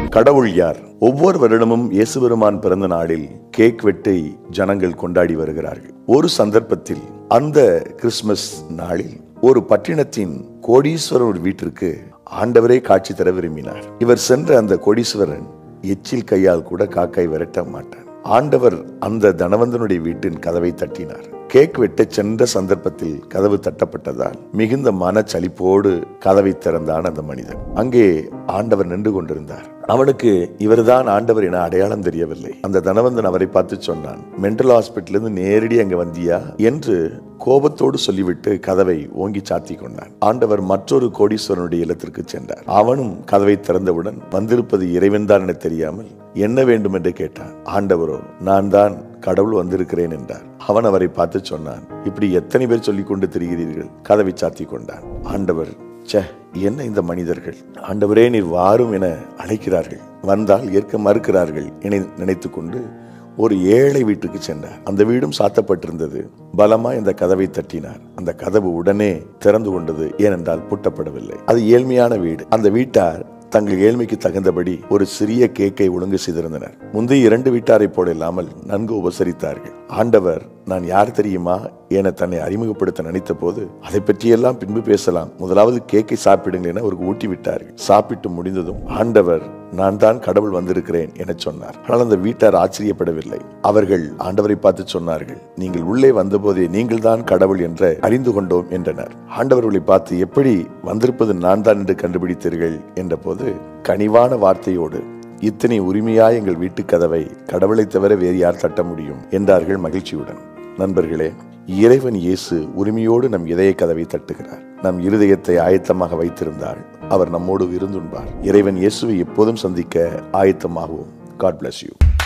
கடவுள் யார் ஒவ்வொரு வருடமும் இயேசு பெருமான் பிறந்த நாளில் கேக் வெட்டை ஜனங்கள் கொண்டாடி வருகிறார்கள் ஒரு சந்தர்ப்பத்தில் அந்த கிறிஸ்துமஸ் நாளில் ஒரு பட்டினத்தின் கோடீஸ்வரர் வீட்டிற்கு ஆண்டவரே காட்சி தர விரும்பினார் இவர் சென்ற அந்த கோடீஸ்வரன் எச்சில் கையால் கூட காக்காய் விரட்ட மாட்டான் ஆண்டவர் அந்த தனவந்தனுடைய வீட்டின் கதவை தட்டினார் கேக் வெட்ட சென்ற சந்தர்ப்பத்தில் கதவு தட்டப்பட்டதால் மிகுந்த மனச்சலிப்போடு கதவை திறந்தான் அந்த மனிதன் அங்கே ஆண்டவர் நின்று கொண்டிருந்தார் அவனுக்கு இவர்தான் ஆண்டவர் என அடையாளம் தெரியவில்லை அந்த தனவந்தன் அவரை பார்த்து சொன்னான் மென்டல் ஹாஸ்பிட்டலிருந்து நேரடி அங்க வந்தியா என்று கோபத்தோடு சொல்லிவிட்டு கதவை ஓங்கி சாத்தி கொண்டான் ஆண்டவர் மற்றொரு கோடீஸ்வரனுடைய இல்லத்திற்கு சென்றார் அவனும் கதவை திறந்தவுடன் வந்திருப்பது இறைவன்தான் என தெரியாமல் என்ன வேண்டும் என்று கேட்டான் ஆண்டவரோ நான் தான் கடவுள் வந்திருக்கிறேன் என்றார் அவன் அவரை பார்த்து சொன்னான் இப்படி எத்தனை பேர் சொல்லிக் கொண்டு திரிகிறீர்கள் கதவை சாத்தி கொண்டான் ஆண்டவர் ச்சே என்ன இந்த மனிதர்கள் ஆண்டவரே நீர் வாரும் என அழைக்கிறார்கள் வந்தால் ஏற்க மறுக்கிறார்கள் என நினைத்து கொண்டு ஒரு ஏழை வீட்டுக்கு சென்றார் அந்த வீடும் சாத்தப்பட்டிருந்தது பலமா இந்த கதவை தட்டினார் அந்த கதவு உடனே திறந்து கொண்டது ஏனென்றால் பூட்டப்படவில்லை அது ஏழ்மையான வீடு அந்த வீட்டார் தங்கள் ஏழ்மைக்கு தகுந்தபடி ஒரு சிறிய கேக்கை ஒழுங்கு செய்திருந்தனர் முந்தைய இரண்டு வீட்டாரை போல இல்லாமல் நன்கு உபசரித்தார்கள் ஆண்டவர் நான் யார் தெரியுமா என தன்னை அறிமுகப்படுத்த நினைத்த போது அதை பற்றியெல்லாம் பின்பு பேசலாம் முதலாவது கேக்கை சாப்பிடுங்கள் என அவருக்கு ஊட்டி விட்டார்கள் சாப்பிட்டு முடிந்ததும் ஆண்டவர் நான் தான் கடவுள் வந்திருக்கிறேன் என சொன்னார் ஆனால் அந்த வீட்டார் ஆச்சரியப்படவில்லை அவர்கள் ஆண்டவரை பார்த்து சொன்னார்கள் நீங்கள் உள்ளே வந்தபோதே நீங்கள் தான் கடவுள் என்று அறிந்து கொண்டோம் என்றனர் ஆண்டவர்களை பார்த்து எப்படி வந்திருப்பது நான் தான் என்று கண்டுபிடித்தீர்கள் என்ற போது கனிவான வார்த்தையோடு இத்தனை உரிமையாய் எங்கள் வீட்டு கதவை கடவுளை தவிர வேறு யார் தட்ட முடியும் என்றார்கள் மகிழ்ச்சியுடன் நண்பர்களே இறைவன் இயேசு உரிமையோடு நம் இதய கதவை தட்டுகிறார் நம் இருதயத்தை ஆயத்தமாக வைத்திருந்தால் அவர் நம்மோடு விருந்துண்பார் இறைவன் இயேசுவை எப்போதும் சந்திக்க ஆயத்தமாகவும் காட் bless யூ